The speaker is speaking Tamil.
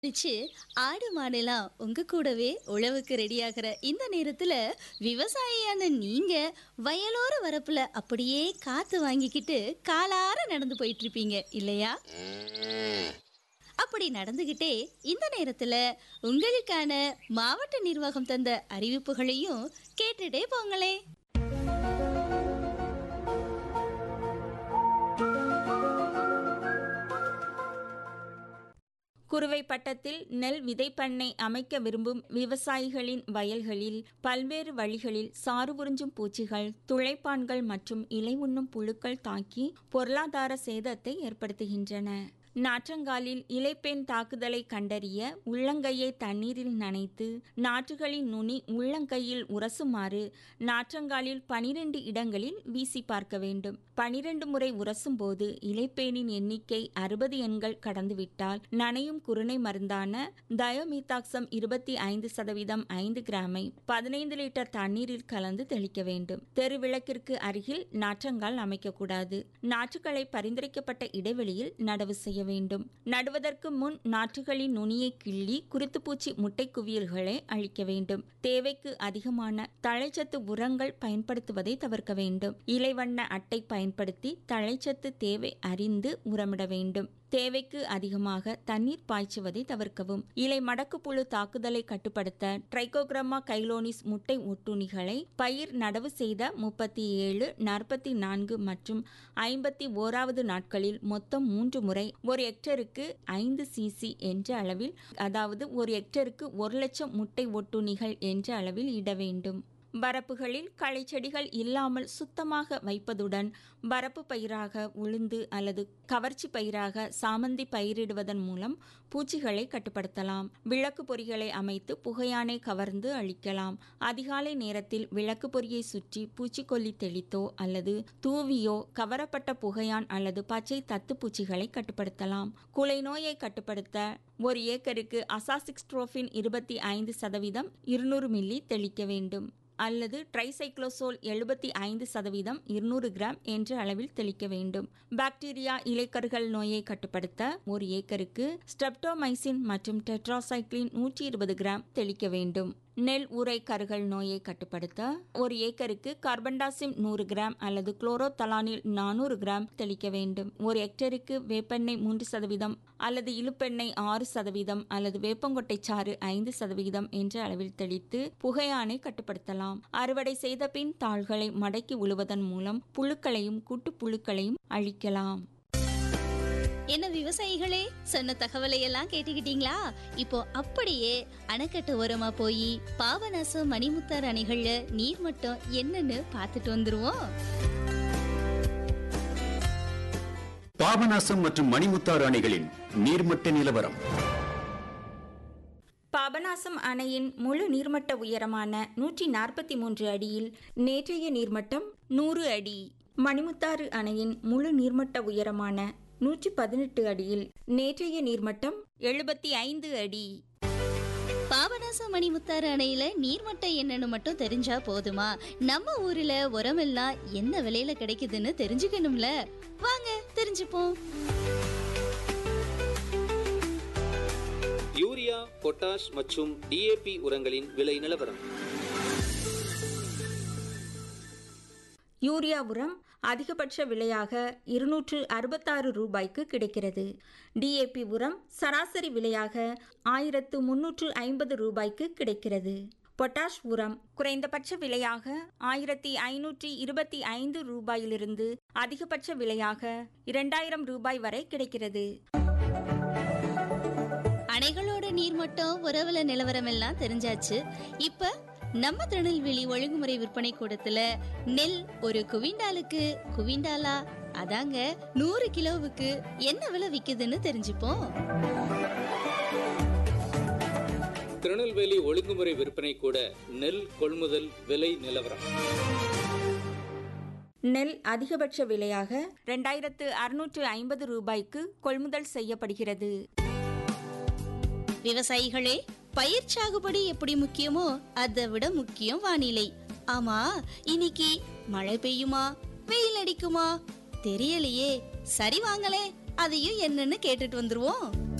ரிச்சு ஆடு மாடெல்லாம் உங்க கூடவே உழவுக்கு ரெடியாகிற இந்த நேரத்துல விவசாயியான நீங்க வயலோர வரப்புல அப்படியே காத்து வாங்கிக்கிட்டு காலார நடந்து போயிட்டு இருப்பீங்க இல்லையா அப்படி நடந்துகிட்டே இந்த நேரத்துல உங்களுக்கான மாவட்ட நிர்வாகம் தந்த அறிவிப்புகளையும் கேட்டுட்டே போங்களே குறுவை பட்டத்தில் நெல் விதைப்பண்ணை அமைக்க விரும்பும் விவசாயிகளின் வயல்களில் பல்வேறு வழிகளில் சாறு உறிஞ்சும் பூச்சிகள் துளைப்பான்கள் மற்றும் இலை உண்ணும் புழுக்கள் தாக்கி பொருளாதார சேதத்தை ஏற்படுத்துகின்றன நாற்றங்காலில் இலைப்பெண் தாக்குதலை கண்டறிய உள்ளங்கையை தண்ணீரில் நனைத்து நாற்றுகளின் நுனி உள்ளங்கையில் உரசுமாறு நாற்றங்காலில் பனிரெண்டு இடங்களில் வீசி பார்க்க வேண்டும் பனிரெண்டு முறை உரசும் போது இலைப்பேனின் எண்ணிக்கை அறுபது எண்கள் கடந்துவிட்டால் நனையும் குருணை மருந்தான தயோமீத்தாக்சம் இருபத்தி ஐந்து சதவீதம் ஐந்து கிராமை பதினைந்து லிட்டர் தண்ணீரில் கலந்து தெளிக்க வேண்டும் தெருவிளக்கிற்கு அருகில் நாற்றங்கால் அமைக்கக்கூடாது நாற்றுகளை பரிந்துரைக்கப்பட்ட இடைவெளியில் நடவு செய்ய வேண்டும் நடுவதற்கு முன் நாற்றுகளின் நுனியை கிள்ளி குருத்துப்பூச்சி முட்டை குவியல்களை அழிக்க வேண்டும் தேவைக்கு அதிகமான தழைச்சத்து உரங்கள் பயன்படுத்துவதை தவிர்க்க வேண்டும் இலைவண்ண அட்டை பயன்படுத்தி தழைச்சத்து தேவை அறிந்து உரமிட வேண்டும் தேவைக்கு அதிகமாக தண்ணீர் பாய்ச்சுவதை தவிர்க்கவும் இலை மடக்குப்புழு தாக்குதலை கட்டுப்படுத்த ட்ரைகோகிராமா கைலோனிஸ் முட்டை ஒட்டுண்ணிகளை பயிர் நடவு செய்த முப்பத்தி ஏழு நாற்பத்தி நான்கு மற்றும் ஐம்பத்தி ஓராவது நாட்களில் மொத்தம் மூன்று முறை ஒரு ஹெக்டருக்கு ஐந்து சிசி என்ற அளவில் அதாவது ஒரு ஹெக்டருக்கு ஒரு லட்சம் முட்டை ஒட்டுண்ணிகள் என்ற அளவில் இட வேண்டும் வரப்புகளில் களைச்செடிகள் இல்லாமல் சுத்தமாக வைப்பதுடன் வரப்பு பயிராக உளுந்து அல்லது கவர்ச்சி பயிராக சாமந்தி பயிரிடுவதன் மூலம் பூச்சிகளை கட்டுப்படுத்தலாம் விளக்கு பொறிகளை அமைத்து புகையானை கவர்ந்து அழிக்கலாம் அதிகாலை நேரத்தில் விளக்கு பொறியை சுற்றி பூச்சிக்கொல்லி தெளித்தோ அல்லது தூவியோ கவரப்பட்ட புகையான் அல்லது பச்சை தத்து பூச்சிகளை கட்டுப்படுத்தலாம் குலை நோயை கட்டுப்படுத்த ஒரு ஏக்கருக்கு அசாசிக்ஸ்ட்ரோஃபின் இருபத்தி ஐந்து சதவீதம் இருநூறு மில்லி தெளிக்க வேண்டும் அல்லது ட்ரைசைக்ளோசோல் எழுபத்தி ஐந்து சதவீதம் இருநூறு கிராம் என்ற அளவில் தெளிக்க வேண்டும் பாக்டீரியா இலைக்கருகள் நோயை கட்டுப்படுத்த ஒரு ஏக்கருக்கு ஸ்டெப்டோமைசின் மற்றும் டெட்ராசைக்ளின் நூற்றி இருபது கிராம் தெளிக்க வேண்டும் நெல் ஊரை கருகள் நோயை கட்டுப்படுத்த ஒரு ஏக்கருக்கு கார்பன்டாசிம் நூறு கிராம் அல்லது குளோரோதலானில் நானூறு கிராம் தெளிக்க வேண்டும் ஒரு ஹெக்டருக்கு வேப்பெண்ணெய் மூன்று சதவீதம் அல்லது இழுப்பெண்ணெய் ஆறு சதவீதம் அல்லது வேப்பங்கொட்டை சாறு ஐந்து சதவீதம் என்ற அளவில் தெளித்து புகையானை கட்டுப்படுத்தலாம் அறுவடை செய்த பின் தாள்களை மடக்கி உழுவதன் மூலம் புழுக்களையும் கூட்டு புழுக்களையும் அழிக்கலாம் என்ன விவசாயிகளே சொன்ன தகவலை எல்லாம் கேட்டுக்கிட்டீங்களா இப்போ அப்படியே அணைக்கட்டு ஓரமா போய் பாபநாசம் மணிமுத்தார் அணைகள்ல நீர் மட்டம் என்னன்னு பார்த்துட்டு வந்துருவோம் பாபநாசம் மற்றும் மணிமுத்தாறு அணைகளின் நீர்மட்ட நிலவரம் பாபநாசம் அணையின் முழு நீர்மட்ட உயரமான நூற்றி நாற்பத்தி மூன்று அடியில் நேற்றைய நீர்மட்டம் நூறு அடி மணிமுத்தாறு அணையின் முழு நீர்மட்ட உயரமான நூற்றி பதினெட்டு அடியில் நேற்றைய நீர்மட்டம் எழுபத்தி ஐந்து அடி பாபநாசம் மணிமுத்தாறு அணையில நீர்மட்டம் என்னன்னு மட்டும் தெரிஞ்சா போதுமா நம்ம ஊர்ல உரமெல்லாம் என்ன விலையில கிடைக்குதுன்னு தெரிஞ்சுக்கணும்ல வாங்க தெரிஞ்சுப்போம் யூரியா பொட்டாஷ் மற்றும் டிஏபி உரங்களின் விலை நிலவரம் யூரியா உரம் அதிகபட்ச விலையாக இருநூற்று அறுபத்தாறு ரூபாய்க்கு கிடைக்கிறது டிஏபி உரம் சராசரி விலையாக ஆயிரத்து முன்னூற்று ஐம்பது ரூபாய்க்கு கிடைக்கிறது பொட்டாஷ் உரம் குறைந்தபட்ச விலையாக ஆயிரத்தி ஐநூற்றி இருபத்தி ஐந்து ரூபாயிலிருந்து அதிகபட்ச விலையாக இரண்டாயிரம் ரூபாய் வரை கிடைக்கிறது அணைகளோட நீர்மட்டம் உறவுல நிலவரம் எல்லாம் தெரிஞ்சாச்சு இப்ப நம்ம திருநெல்வேலி ஒழுங்குமுறை விற்பனை கூடத்துல நெல் ஒரு குவிண்டாலுக்கு குவிண்டாலா அதாங்க நூறு கிலோவுக்கு என்ன விலை விக்குதுன்னு தெரிஞ்சுப்போம் திருநெல்வேலி ஒழுங்குமுறை விற்பனை கூட நெல் கொள்முதல் விலை நிலவரம் நெல் அதிகபட்ச விலையாக ரெண்டாயிரத்து அறுநூற்று ஐம்பது ரூபாய்க்கு கொள்முதல் செய்யப்படுகிறது விவசாயிகளே பயிர் சாகுபடி எப்படி முக்கியமோ அதை விட முக்கியம் வானிலை ஆமா இன்னைக்கு மழை பெய்யுமா வெயில் அடிக்குமா தெரியலையே சரி வாங்களே அதையும் என்னன்னு கேட்டுட்டு வந்துருவோம்